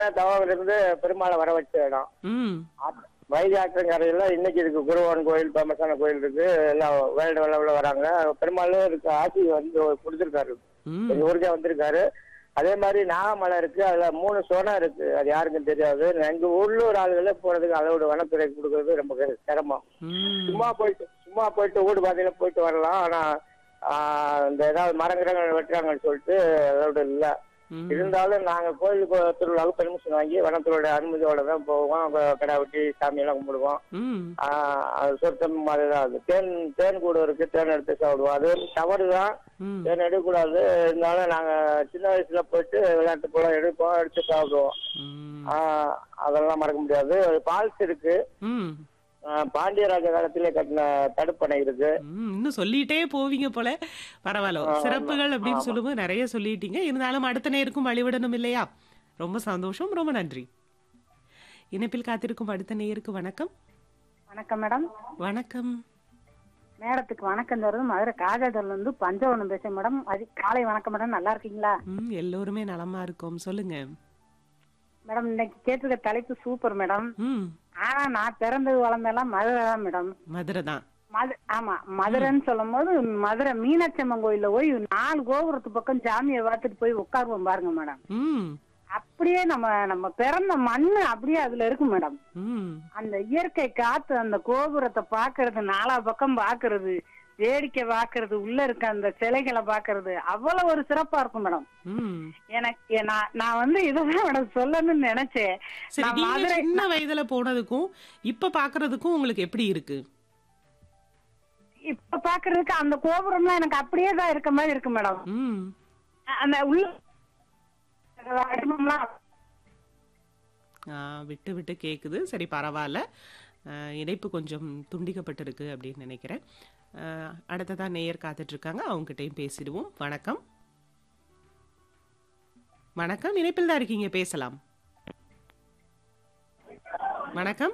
தவம் இருந்து பெருமாளை வர வச்ச இடம் ம் அப்- வைகை ஆற்றங்கரையில இன்னைக்கு இருக்கு குருவான் கோயில் ஃபேமஸான கோயில் இருக்கு எல்லாம் வேர்ல்டு லெவலில் வராங்க பெருமாளும் இருக்கு ஆட்சி வந்து கொடுத்துருக்காரு ம் எங்க ஊருக்கே வந்திருக்காரு அதே மாதிரி நாகமலை இருக்கு அதுல மூணு சோனம் இருக்கு அது யாருக்கும் தெரியாது எங்க உள்ளூர் ஆளுகளே போறதுக்கு அளவோட வனத்துறை கொடுக்கறது ரொம்ப கஷ்ட- சிரமம் ம் சும்மா போயிட்டு சும்மா போயிட்டு ஊடு பாதையில போயிட்டு வரலாம் ஆனா ஆஹ், இந்த ஏதாவது மரங்கிரங்கள் வெட்டுறாங்கன்னு சொல்லிட்டு அதோட இல்ல ம். இருந்தாலும் நாங்க கோயிலுக்கு திருவிழாவுக்கு பெர்மிஷன் வாங்கி வனத்துறையோட அனுமதியோட தான் போவோம் அங்க கடை வெட்டி சாமியெல்லாம் கும்பிடுவோம் ம் ஆஹ், அது சொத்தம் மாதிரி தான் அது தேன் தேன் கூடு இருக்கு தேன் எடுத்து சாப்பிடுவோம் அது தவறு தான் ம் தேன் எடுக்கக்கூடாது இருந்தாலும் நாங்க சின்ன வயசுல போயிட்டு விளையாட்டு போல எடுப்போம் எடுத்து சாப்பிடுவோம் ம் ஆஹ், அதெல்லாம் மறக்க முடியாது பால்ஸ் இருக்கு ம் ஆஹ், பாண்டியராஜ காலத்திலே கட்டின தடுப்பணை இருக்கு ம், இன்னும் சொல்லிட்டே போவீங்க போல பரவாயில்ல சிறப்புகள் அப்படின்னு சொல்லும்போது நிறைய சொல்லிட்டீங்க இருந்தாலும் அடுத்த நேருக்கும் வழிவிடணும் இல்லையா ரொம்ப சந்தோஷம் ரொம்ப நன்றி இணைப்பில் காத்திருக்கும் அடுத்த நேருக்கு வணக்கம் வணக்கம் மேடம் வணக்கம் மேடத்துக்கு வணக்கம் தருது மதுரை காஜாதல் வந்து பஞ்சவனம் பேசுறேன் மேடம் அது காலை வணக்கம் மேடம் நல்லா இருக்கீங்களா ம் எல்லோருமே நலமா இருக்கோம் சொல்லுங்க மேடம் இன்னைக்கு கேட்டிருக்க தலைப்பு சூப்பர் மேடம் ம் ஆனா நான் பிறந்தது வளர்ந்தெல்லாம் மதுரை தான் மேடம் மதுரை தான் மது ஆமா மதுரைன்னு சொல்லும் போது மதுரை மீனாட்சி அம்மன் கோயில்ல போய் நாலு கோபுரத்து பக்கம் சாமியை பார்த்துட்டு போய் உட்காருவோம் பாருங்க மேடம் ம் அப்படியே நம்ம நம்ம பிறந்த மண்ணு அப்படியே அதுல இருக்கு மேடம் ம் அந்த இயற்கை காத்து அந்த கோபுரத்தை பாக்குறது நாலா பக்கம் பாக்குறது வேடிக்கை பாக்குறது உள்ள இருக்க அந்த சிலைகளை பாக்குறது அவ்வளவு ஒரு சிறப்பா இருக்கும் மேடம் ம் எனக்கு எ- நான் நான் வந்து இதுதான் மேடம் சொல்லணும்னு நினைச்சேன் சரி நான் நீங்க மதுரை சின்ன வயதுல போனதுக்கும் இப்ப பாக்குறதுக்கும் உங்களுக்கு எப்படி இருக்கு இப்ப பாக்குறதுக்கு அந்த கோபுரம்லாம் எனக்கு அப்படியே தான் இருக்க மாதிரி இருக்கு மேடம் ம் அந்த உள்ள வடிவம்லாம் ஆ, விட்டு விட்டு கேக்குது சரி பரவாயில்ல ஆ, இணைப்பு கொஞ்சம் துண்டிக்கப்பட்டிருக்கு அப்படின்னு நினைக்கிறேன் ஆ, அடுத்ததா நேயர் காத்துட்டு இருக்காங்க அவங்ககிட்டயும் பேசிடுவோம் வணக்கம் வணக்கம் இணைப்பில் தான் இருக்கீங்க பேசலாம் வணக்கம்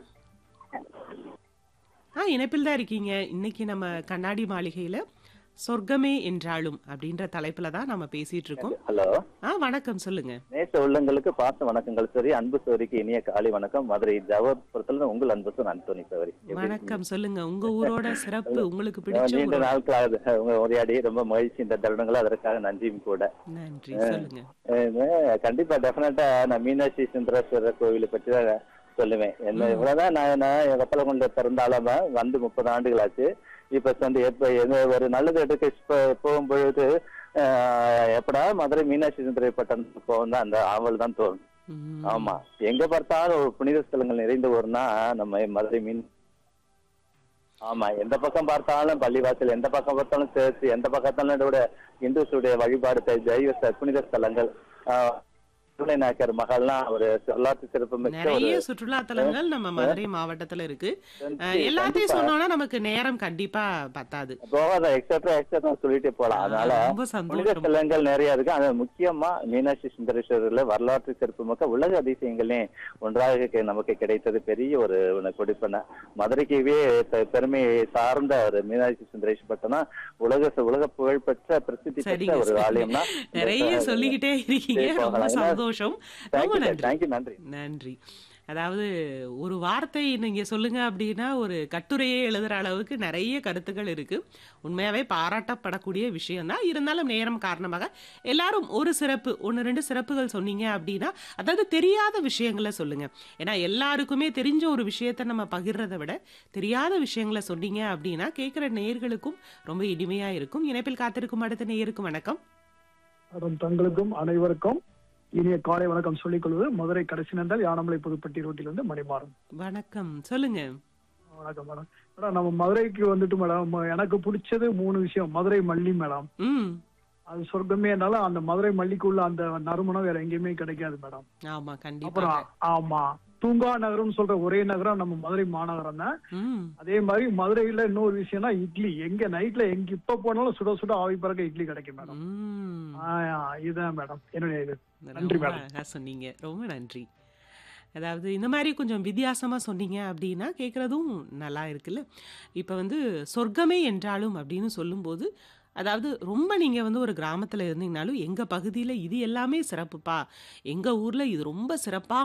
ஆ இணைப்பில் தான் இருக்கீங்க இன்னைக்கு நம்ம கண்ணாடி மாளிகையில சொர்க்கமே என்றாலும் அப்படின்ற தலைப்புல தான் நம்ம பேசிட்டு இருக்கோம் ஹலோ ஆ வணக்கம் சொல்லுங்க நேச உள்ளங்களுக்கு பாச வணக்கங்கள் சரி அன்பு சோரிக்கு இனிய காலை வணக்கம் மதுரை ஜவஹர்புரத்துல உங்கள் அன்பு சோர் அந்தோனி சோரி வணக்கம் சொல்லுங்க உங்க ஊரோட சிறப்பு உங்களுக்கு பிடிச்ச நீண்ட ஊரோட- நாட்கள் ஆகுது உங்க உரையாடி ரொம்ப மகிழ்ச்சி இந்த தருணங்கள் அதற்காக நன்றியும் கூட நன்றி சொல்லுங்க அஹ் கண்டிப்பா டெஃபினட்டா நான் மீனாட்சி சுந்தரேஸ்வரர் கோவிலை பற்றி தான் சொல்லுவேன் என்ன இவ்வளவுதான் நான் நான் வெப்பல கொண்டு பிறந்தாலும் வந்து முப்பது ஆண்டுகள் ஆச்சு இப்ப வந்து எப்ப எந்த ஒரு நல்லது எடுக்க இப்ப போகும்பொழுது அஹ், எப்படா மதுரை மீனாட்சி சுந்தரை பட்டம் போகும் தான் அந்த ஆவல் தான் தோணும் ம், ஆமா எங்க பார்த்தாலும் ஒரு புனித ஸ்தலங்கள் நிறைந்த ஊர்னா நம்ம மதுரை மீன் ஆமா எந்த பக்கம் பார்த்தாலும் பள்ளிவாசல் எந்த பக்கம் பார்த்தாலும் சேர்த்து எந்த பக்கத்தாலும் கூட இந்துஸுடைய வழிபாடு தெ- தெய்வ ஸ்த- புனித ஸ்தலங்கள் ஆஹ், நாயக்கர் மகள்லாம் ஒரு வரலாற்று சிறப்பு மிக்க ஒரு நிறைய சுற்றுலா தலங்கள் நம்ம மதுரை மாவட்டத்துல இருக்கு அஹ், எல்லாத்தையும் சொன்னோம்னா நமக்கு நேரம் கண்டிப்பா பத்தாது போகாத எக்ஸட்ரா எக்ஸட்ரா சொல்லிட்டே போலாம் அதனால ரொம்ப புனித சந்தோஷம் ஸ்தலங்கள் நிறைய இருக்கு அது முக்கியமா மீனாட்சி சுந்தரேஸ்வரர்ல வரலாற்று சிறப்பு மிக்க உலக அதிசயங்களே ஒன்றாக கி- நமக்கு கிடைத்தது பெரிய ஒரு ஒரு கொடுப்பன மதுரைக்கவே பெ- பெருமை சார்ந்த ஒரு மீனாட்சி சுந்தரேஸ்வர் பட்டம்னா உலக உலக புகழ்பெற்ற பிரசித்தி பெற்ற சரிங்க ஒரு சார். ஆலயம்னா நிறைய சொல்லிக்கிட்டே இருக்கீங்க சரி, ரொம்ப போகலாம். ஏன்னா- சந்தோஷம் ரொம்ப தேங்க்யூ நன்றி தேங்க்யூ நன்றி நன்றி அதாவது ஒரு வார்த்தை நீங்க சொல்லுங்க அப்படின்னா ஒரு கட்டுரையே எழுதுற அளவுக்கு நிறைய கருத்துக்கள் இருக்கு உண்மையாவே பாராட்டப்படக்கூடிய விஷயம் தான் இருந்தாலும் நேரம் காரணமாக எல்லாரும் ஒரு சிறப்பு ஒன்று ரெண்டு சிறப்புகள் சொன்னீங்க அப்படின்னா அதாவது தெரியாத விஷயங்களை சொல்லுங்க ஏன்னா எல்லாருக்குமே தெரிஞ்ச ஒரு விஷயத்த நம்ம பகிர்றதை விட தெரியாத விஷயங்களை சொன்னீங்க அப்படின்னா கேட்குற நேயர்களுக்கும் ரொம்ப இனிமையா இருக்கும் இணைப்பில் காத்திருக்கும் அடுத்த நேயருக்கும் வணக்கம் மேடம் தங்களுக்கும் அனைவருக்கும் இனிய காலை வணக்கம் சொல்லிக் கொள்வது மதுரை கடைசி நந்தல் யானமலை புதுப்பட்டி ரோட்டிலிருந்து மணிமாறன் வணக்கம் சொல்லுங்க வணக்கம் மேடம் மேடம் நம்ம மதுரைக்கு வந்துட்டு மேடம் ம- எனக்கு பிடிச்சது மூணு விஷயம் மதுரை மல்லி மேடம் ம் அது சொர்க்கமே இருந்தாலும் அந்த மதுரை மல்லிக்குள்ள அந்த நறுமணம் வேற எங்கேயுமே கிடைக்காது மேடம் ஆமா கண்டிப்பா அப்புறம் ஆமா தூங்கா நகரம்னு சொல்ற ஒரே நகரம் நம்ம மதுரை மாநகரம் தான் ம் அதே மாதிரி மதுரையில இன்னொரு விஷயம்னா இட்லி எங்க நைட்ல எங்க இப்ப போனாலும் சுட சுட ஆவி பறக்க இட்லி கிடைக்கும் மேடம் ம். ஆஹ் இதுதான் மேடம் என்னுடைய இது நன்றி ரொம்ப மேடம். அழகா சொன்னீங்க ரொம்ப நன்றி அதாவது இந்த மாதிரி கொஞ்சம் வித்தியாசமா சொன்னீங்க அப்படின்னா கேட்குறதும் நல்லா இருக்குல்ல இப்போ வந்து சொர்க்கமே என்றாலும் அப்படின்னு சொல்லும்போது அதாவது ரொம்ப நீங்க வந்து ஒரு கிராமத்துல இருந்தீங்கனாலும், எங்க பகுதியில இது எல்லாமே சிறப்புப்பா. எங்க ஊர்ல இது ரொம்ப சிறப்பா